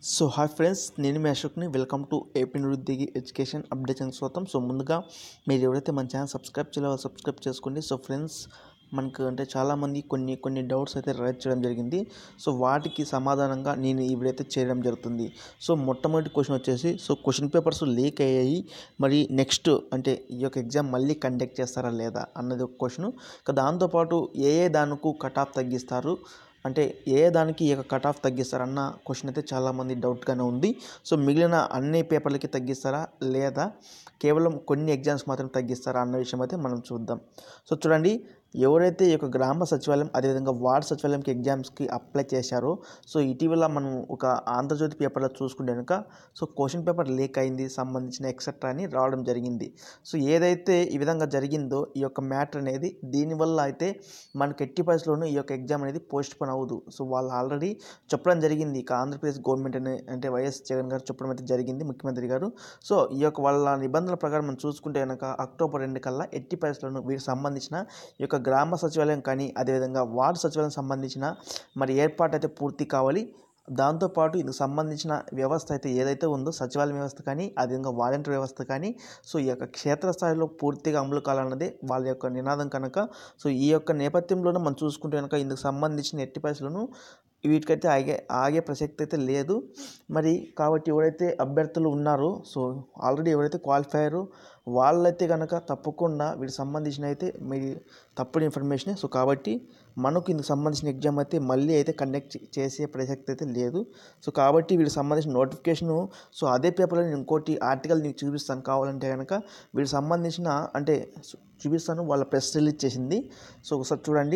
so hi friends నేను మీ అశోక్ని వెల్కమ్ టు ఏపీ నిరుద్యోగి ఎడ్యుకేషన్ అప్డేషన్ స్వాతం సో ముందుగా మీరు ఎవరైతే మన ఛానల్ సబ్స్క్రైబ్ చేయాలో సబ్స్క్రైబ్ చేసుకోండి సో ఫ్రెండ్స్ మనకు అంటే చాలామంది కొన్ని కొన్ని డౌట్స్ అయితే రైట్ చేయడం జరిగింది సో వాటికి సమాధానంగా నేను ఈ వీడియో అయితే చేయడం జరుగుతుంది సో మొట్టమొదటి క్వశ్చన్ వచ్చేసి సో క్వశ్చన్ పేపర్స్ లీక్ అయ్యాయి మరి నెక్స్ట్ అంటే ఈ యొక్క ఎగ్జామ్ మళ్ళీ కండక్ట్ చేస్తారా లేదా అన్నది ఒక క్వశ్చన్ ఇక దాంతోపాటు ఏ ఏ దానికి కట్ ఆఫ్ తగ్గిస్తారు అంటే ఏ దానికి ఈ యొక్క కట్ ఆఫ్ తగ్గిస్తారన్న క్వశ్చన్ అయితే చాలామంది డౌట్గానే ఉంది సో మిగిలిన అన్ని పేపర్లకి తగ్గిస్తారా లేదా కేవలం కొన్ని ఎగ్జామ్స్ మాత్రం తగ్గిస్తారా అన్న విషయం అయితే మనం చూద్దాం సో చూడండి ఎవరైతే ఈ యొక్క గ్రామ సచివాలయం అదేవిధంగా వార్డ్ సచివాలయంకి ఎగ్జామ్స్కి అప్లై చేశారో సో ఇటీవల మనం ఒక ఆంధ్రజ్యోతి పేపర్లో చూసుకుంటే కనుక సో క్వశ్చన్ పేపర్ లీక్ అయింది సంబంధించిన ఎక్సెట్రా అని రావడం జరిగింది సో ఏదైతే ఈ విధంగా జరిగిందో ఈ యొక్క మ్యాటర్ అనేది దీనివల్ల అయితే మనకి ఎట్టి పరిస్థితుల్లోనూ ఈ యొక్క ఎగ్జామ్ అనేది పోస్ట్ పోన్ అవ్వదు సో వాళ్ళు ఆల్రెడీ చెప్పడం జరిగింది ఇక ఆంధ్రప్రదేశ్ గవర్నమెంట్ అనే అంటే వైఎస్ జగన్ గారు చెప్పడం అయితే జరిగింది ముఖ్యమంత్రి గారు సో ఈ యొక్క వాళ్ళ నిబంధనల ప్రకారం మనం చూసుకుంటే కనుక అక్టోబర్ రెండు కల్లా ఎట్టి పరిస్థితుల్లోనూ వీటికి సంబంధించిన ఈ యొక్క గ్రామ సచివాలయం కానీ అదేవిధంగా వార్డు సచివాలయం సంబంధించిన మరి ఏర్పాటు అయితే పూర్తి కావాలి దాంతోపాటు ఇందుకు సంబంధించిన వ్యవస్థ అయితే ఏదైతే ఉందో సచివాలయం వ్యవస్థ కానీ అదేవిధంగా వాలంటీర్ వ్యవస్థ కానీ సో ఈ యొక్క క్షేత్రస్థాయిలో పూర్తిగా అమలు కావాలన్నదే వాళ్ళ యొక్క నినాదం కనుక సో ఈ యొక్క నేపథ్యంలోనే మనం చూసుకుంటే కనుక ఇందుకు సంబంధించిన ఎట్టి పరిస్థితులను వీటికైతే ఆగే ఆగే ప్రసక్తి అయితే లేదు మరి కాబట్టి ఎవరైతే అభ్యర్థులు ఉన్నారో సో ఆల్రెడీ ఎవరైతే క్వాలిఫై అయ్యారో వాళ్ళైతే కనుక తప్పకుండా వీటికి సంబంధించిన అయితే మీ తప్పుడు ఇన్ఫర్మేషన్ సో కాబట్టి మనకు ఇందుకు సంబంధించిన ఎగ్జామ్ అయితే మళ్ళీ అయితే కండక్ట్ చేసే ప్రసక్తి అయితే లేదు సో కాబట్టి వీటికి సంబంధించిన నోటిఫికేషను సో అదే పేపర్లో నేను ఇంకోటి ఆర్టికల్ నీకు చూపిస్తాను కావాలంటే కనుక వీటికి సంబంధించిన అంటే చూపిస్తాను వాళ్ళ ప్రెస్ రిలీజ్ చేసింది సో ఒకసారి చూడండి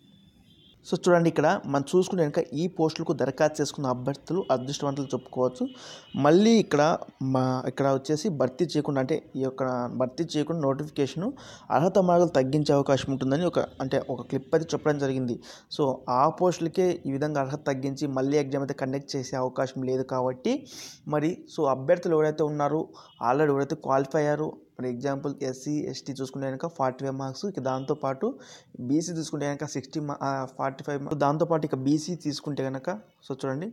సో చూడండి ఇక్కడ మనం చూసుకుంటే కనుక ఈ పోస్టులకు దరఖాస్తు చేసుకున్న అభ్యర్థులు అదృష్టవంతులు చెప్పుకోవచ్చు మళ్ళీ ఇక్కడ మా ఇక్కడ వచ్చేసి భర్తీ చేయకుండా అంటే ఈ యొక్క భర్తీ చేయకుండా నోటిఫికేషను అర్హత మార్గాలు తగ్గించే అవకాశం ఉంటుందని ఒక అంటే ఒక క్లిప్ అయితే చెప్పడం జరిగింది సో ఆ పోస్టులకే ఈ విధంగా అర్హత తగ్గించి మళ్ళీ ఎగ్జామ్ అయితే కండక్ట్ చేసే అవకాశం లేదు కాబట్టి మరి సో అభ్యర్థులు ఎవరైతే ఉన్నారో ఆల్రెడీ ఎవరైతే క్వాలిఫై అయ్యారో ఫర్ ఎగ్జాంపుల్ ఎస్సీ ఎస్టీ చూసుకుంటే కనుక ఫార్టీ ఫైవ్ మార్క్స్ ఇక దాంతోపాటు బీసీ తీసుకుంటే కనుక సిక్స్టీ ఫార్టీ ఫైవ్ దాంతోపాటు ఇక బీసీ తీసుకుంటే కనుక సో చూడండి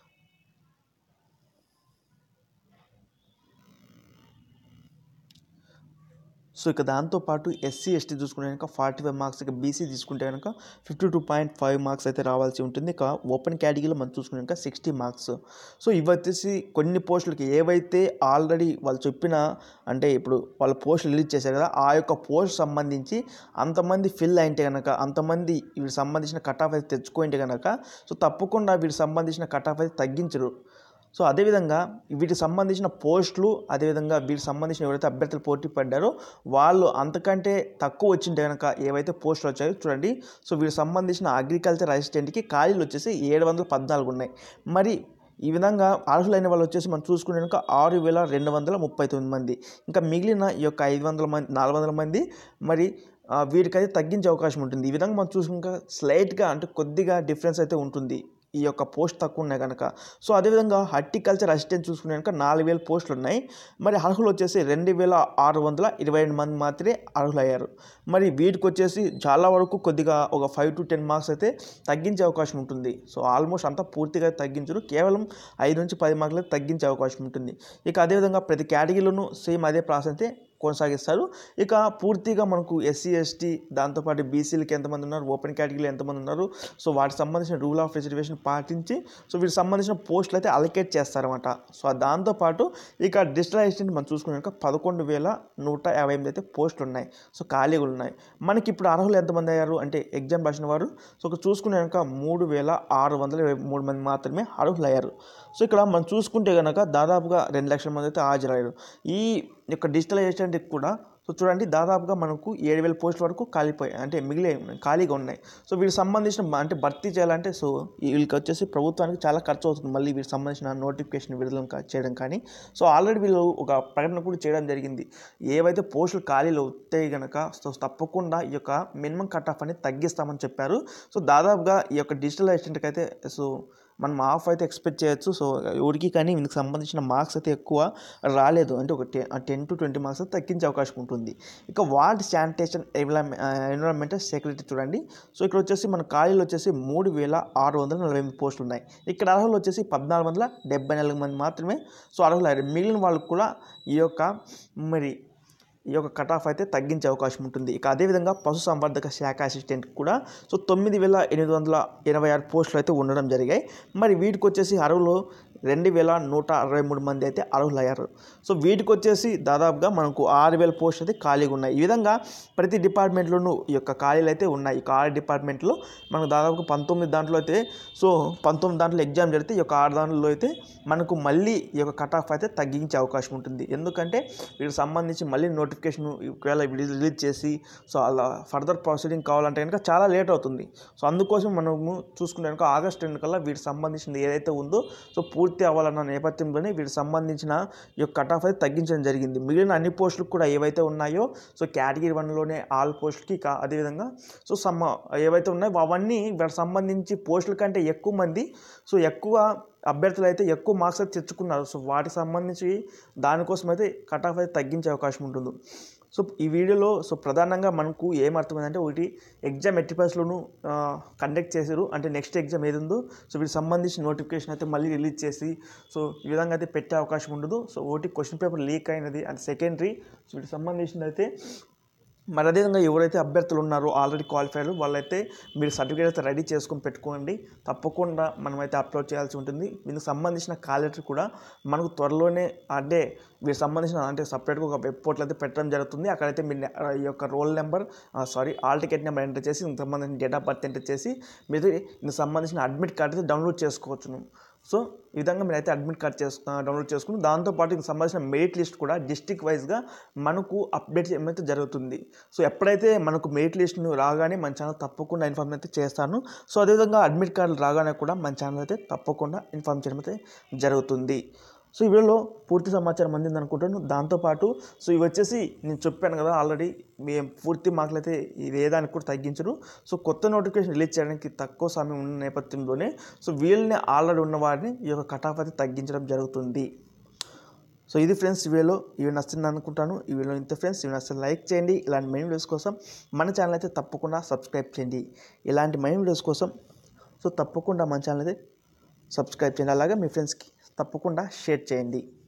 సో ఇక దాంతోపాటు ఎస్సీ ఎస్టీ చూసుకుంటే కనుక ఫార్టీ ఫైవ్ మార్క్స్ ఇక బీసీ తీసుకుంటే కనుక fifty two point five marks అయితే రావాల్సి ఉంటుంది ఇక ఓపెన్ కేటగిరీలో మనం చూసుకుంటే కనుక సిక్స్టీ మార్క్స్ సో ఇవి వచ్చేసి కొన్ని పోస్టులకి ఏవైతే ఆల్రెడీ వాళ్ళు చెప్పిన అంటే ఇప్పుడు వాళ్ళ పోస్టులు రిలీజ్ చేశారు కదా ఆ యొక్క పోస్ట్ సంబంధించి అంతమంది ఫిల్ అయితే కనుక అంతమంది వీటికి సంబంధించిన కట్ ఆఫ్ అయితే తెచ్చుకుంటే కనుక సో తప్పకుండా వీటికి సంబంధించిన కట్ ఆఫ్ అయితే తగ్గించరు సో అదేవిధంగా వీటికి సంబంధించిన పోస్టులు అదేవిధంగా వీటికి సంబంధించిన ఎవరైతే అభ్యర్థులు పోటీ పడ్డారో వాళ్ళు అంతకంటే తక్కువ వచ్చింటే కనుక ఏవైతే పోస్టులు వచ్చాయో చూడండి సో వీటికి సంబంధించిన అగ్రికల్చర్ అసిస్టెంట్కి ఖాళీలు వచ్చేసి ఏడు వందల పద్నాలుగు ఉన్నాయి మరి ఈ విధంగా అర్హులైన వాళ్ళు వచ్చేసి మనం చూసుకునే కనుక ఆరు వేల రెండు వందల ముప్పై తొమ్మిది మంది ఇంకా మిగిలిన ఈ యొక్క ఐదు వందల మంది నాలుగు వందల మంది మరి వీటికైతే తగ్గించే అవకాశం ఉంటుంది ఈ విధంగా మనం చూసుకున్నాక స్లైట్గా అంటే కొద్దిగా డిఫరెన్స్ అయితే ఉంటుంది ఈ యొక్క పోస్ట్ తక్కువ ఉన్నాయి కనుక సో అదేవిధంగా హార్టికల్చర్ అసిస్టెంట్ చూసుకునే కనుక నాలుగు వేల పోస్టులు ఉన్నాయి మరి అర్హులు వచ్చేసి రెండు వేల ఆరు వందల ఇరవై రెండు మంది మాత్రమే అర్హులయ్యారు మరి వీటికి వచ్చేసి చాలా వరకు కొద్దిగా ఒక ఫైవ్ టు టెన్ మార్క్స్ అయితే తగ్గించే అవకాశం ఉంటుంది సో ఆల్మోస్ట్ అంతా పూర్తిగా తగ్గించరు కేవలం ఐదు నుంచి పది మార్కులు తగ్గించే అవకాశం ఉంటుంది ఇక అదేవిధంగా ప్రతి కేటగిరీలోనూ సేమ్ అదే ప్రాసెస్ అయితే కొనసాగిస్తారు ఇక పూర్తిగా మనకు ఎస్సీ ఎస్టీ దాంతోపాటు బీసీలకి ఎంతమంది ఉన్నారు ఓపెన్ కేటగిరీలో ఎంతమంది ఉన్నారు సో వాటికి సంబంధించిన రూల్ ఆఫ్ రిజర్వేషన్ పాటించి సో వీటికి సంబంధించిన పోస్టులు అయితే అలొకేట్ చేస్తారన్నమాట సో దాంతోపాటు ఇక డిజిటల్ అసిస్టెంట్ మనం చూసుకున్నాక పదకొండు వేల నూట యాభై ఎనిమిది అయితే పోస్టులు ఉన్నాయి సో ఖాళీగా ఉన్నాయి మనకి ఇప్పుడు అర్హులు ఎంతమంది అయ్యారు అంటే ఎగ్జామ్ రాసిన వారు సో ఇక్కడ చూసుకున్నాక మూడు వేల ఆరు వందల ఇరవై మూడు మంది మాత్రమే అర్హులు అయ్యారు సో ఇక్కడ మనం చూసుకుంటే కనుక దాదాపుగా రెండు లక్షల మంది అయితే హాజరయ్యారు ఈ యొక్క డిజిటల్ అసిస్టెంట్కి కూడా సో చూడండి దాదాపుగా మనకు ఏడు వేల పోస్టుల వరకు ఖాళీపోయాయి అంటే మిగిలే ఉన్నాయి ఖాళీగా ఉన్నాయి సో వీటికి సంబంధించిన అంటే భర్తీ చేయాలంటే సో వీళ్ళకి వచ్చేసి ప్రభుత్వానికి చాలా ఖర్చు అవుతుంది మళ్ళీ వీటికి సంబంధించిన నోటిఫికేషన్ విడుదల చేయడం కానీ సో ఆల్రెడీ వీళ్ళు ఒక ప్రకటన కూడా చేయడం జరిగింది ఏవైతే పోస్టులు ఖాళీలు వస్తాయి కనుక సో తప్పకుండా ఈ యొక్క మినిమం కట్ ఆఫ్ అనేది తగ్గిస్తామని చెప్పారు సో దాదాపుగా ఈ యొక్క డిజిటల్ అసిస్టెంట్కి అయితే సో మనం హాఫ్ అయితే ఎక్స్పెక్ట్ చేయొచ్చు సో ఎవరికి కానీ దీనికి సంబంధించిన మార్క్స్ అయితే ఎక్కువ రాలేదు అంటే ఒక ten ten to twenty marks అయితే తగ్గించే అవకాశం ఉంటుంది ఇక వార్డ్ శానిటేషన్ ఎన్విరాన్మెంటల్ సెక్రటరీ చూడండి సో ఇక్కడ వచ్చేసి మన ఖాళీలు వచ్చేసి మూడు వేల ఆరు వందల నలభై ఎనిమిది పోస్టులు ఉన్నాయి ఇక్కడ అర్హులు వచ్చేసి పద్నాలుగు వందల డెబ్బై నాలుగు మంది మాత్రమే సో అర్హులు అయ్యారు మిగిలిన వాళ్ళకు కూడా ఈ యొక్క మరి ఈ యొక్క కట్ ఆఫ్ అయితే తగ్గించే అవకాశం ఉంటుంది ఇక అదేవిధంగా పశు సంవర్ధక శాఖ అసిస్టెంట్ కూడా సో తొమ్మిది వేల ఎనిమిది వందల ఎనభై ఆరు పోస్టులు అయితే ఉండడం జరిగాయి మరి వీటికి వచ్చేసి అర్హులు రెండు వేల నూట అరవై మూడు మంది అయితే అర్హులయ్యారు సో వీటికి వచ్చేసి దాదాపుగా మనకు ఆరు వేల పోస్టులు అయితే ఖాళీగా ఉన్నాయి ఈ విధంగా ప్రతి డిపార్ట్మెంట్లోనూ ఈ యొక్క ఖాళీలు అయితే ఉన్నాయి ఈ ఆరు డిపార్ట్మెంట్లో మనకు దాదాపుగా పంతొమ్మిది దాంట్లో అయితే సో పంతొమ్మిది దాంట్లో ఎగ్జామ్ జరిగితే ఈ యొక్క ఆరు దాంట్లో అయితే మనకు మళ్ళీ ఈ యొక్క కట్ ఆఫ్ అయితే తగ్గించే అవకాశం ఉంటుంది ఎందుకంటే వీటికి సంబంధించి మళ్ళీ నోటిఫికేషన్ ఒకవేళ రిలీజ్ చేసి సో అలా ఫర్దర్ ప్రొసీడింగ్ కావాలంటే కనుక చాలా లేట్ అవుతుంది సో అందుకోసం మనము చూసుకుంటే కనుక ఆగస్ట్ రెండు కల్లా వీటికి సంబంధించింది ఏదైతే ఉందో సో పూర్తి అవ్వాలన్న నేపథ్యంలోనే వీటికి సంబంధించిన ఈ యొక్క కట్ ఆఫ్ అయితే తగ్గించడం జరిగింది మిగిలిన అన్ని పోస్టులకు కూడా ఏవైతే ఉన్నాయో సో కేటగిరీ వన్లోనే ఆల్ పోస్టులకి కా అదేవిధంగా సో సమ్మ ఏవైతే ఉన్నాయో అవన్నీ వీటికి సంబంధించి పోస్టుల కంటే ఎక్కువ మంది సో ఎక్కువ అభ్యర్థులు అయితే ఎక్కువ మార్క్స్ అయితే తెచ్చుకున్నారు సో వాటికి సంబంధించి దానికోసం అయితే కట్ ఆఫ్ అయితే తగ్గించే అవకాశం ఉంటుంది సో ఈ వీడియోలో సో ప్రధానంగా మనకు ఏం అర్థమైందంటే ఒకటి ఎగ్జామ్ ఎట్టి పరిస్థితుల్లోనూ కండక్ట్ చేశారు అంటే నెక్స్ట్ ఎగ్జామ్ ఏది ఉందో సో వీటికి సంబంధించిన నోటిఫికేషన్ అయితే మళ్ళీ రిలీజ్ చేసి సో ఈ విధంగా అయితే పెట్టే అవకాశం ఉండదు సో ఒకటి క్వశ్చన్ పేపర్ లీక్ అయినది అండ్ సెకండరీ సో వీటికి సంబంధించిన అయితే మరి అదేవిధంగా ఎవరైతే అభ్యర్థులు ఉన్నారో ఆల్రెడీ క్వాలిఫైడ్ వాళ్ళైతే మీరు సర్టిఫికేట్ అయితే రెడీ చేసుకొని పెట్టుకోండి తప్పకుండా మనమైతే అప్లోడ్ చేయాల్సి ఉంటుంది దీనికి సంబంధించిన కాలెటర్ కూడా మనకు త్వరలోనే అంటే వీరికి సంబంధించిన అంటే సపరేట్గా ఒక వెబ్ పోర్టల్ అయితే పెట్టడం జరుగుతుంది అక్కడైతే మీ నె- ఈ యొక్క roll number sorry hall ticket number enter చేసి దీనికి సంబంధించిన డేట్ ఆఫ్ బర్త్ ఎంటర్ చేసి మీరు దీనికి సంబంధించిన అడ్మిట్ కార్డ్ అయితే డౌన్లోడ్ చేసుకోవచ్చును సో ఈ విధంగా మీరైతే అడ్మిట్ కార్డ్ చేసు డౌన్లోడ్ చేసుకుని దాంతోపాటు దీనికి సంబంధించిన మెరిట్ లిస్ట్ కూడా డిస్టిక్ వైజ్గా మనకు అప్డేట్ చేయడం అయితే జరుగుతుంది సో ఎప్పుడైతే మనకు మెరిట్ లిస్ట్ రాగానే మన ఛానల్ తప్పకుండా ఇన్ఫార్మ్ అయితే చేస్తాను సో అదేవిధంగా అడ్మిట్ కార్డు రాగానే కూడా మన ఛానల్ అయితే తప్పకుండా ఇన్ఫార్మ్ చేయడం అయితే జరుగుతుంది సో ఈ వీడియోలో పూర్తి సమాచారం అందింది అనుకుంటాను దాంతోపాటు సో ఇవి వచ్చేసి నేను చెప్పాను కదా ఆల్రెడీ మేము పూర్తి మార్కులు అయితే ఇది ఏ దానికి కూడా తగ్గించరు సో కొత్త నోటిఫికేషన్ రిలీజ్ చేయడానికి తక్కువ సమయం ఉన్న నేపథ్యంలోనే సో వీళ్ళని ఆల్రెడీ ఉన్న వారిని ఈ యొక్క కట్ ఆఫ్ అయితే తగ్గించడం జరుగుతుంది సో ఇది ఫ్రెండ్స్ ఈ వీడియోలో ఇవి నచ్చింది అనుకుంటాను ఈ వీడియో ఇంత ఫ్రెండ్స్ ఇవి నచ్చితే లైక్ చేయండి ఇలాంటి మైండ్ వీడియోస్ కోసం మన ఛానల్ అయితే తప్పకుండా సబ్స్క్రైబ్ చేయండి ఇలాంటి మైండ్ వీడియోస్ కోసం సో తప్పకుండా మన ఛానల్ అయితే సబ్స్క్రైబ్ చేయండి అలాగే మీ ఫ్రెండ్స్కి తప్పకుండా షేర్ చేయండి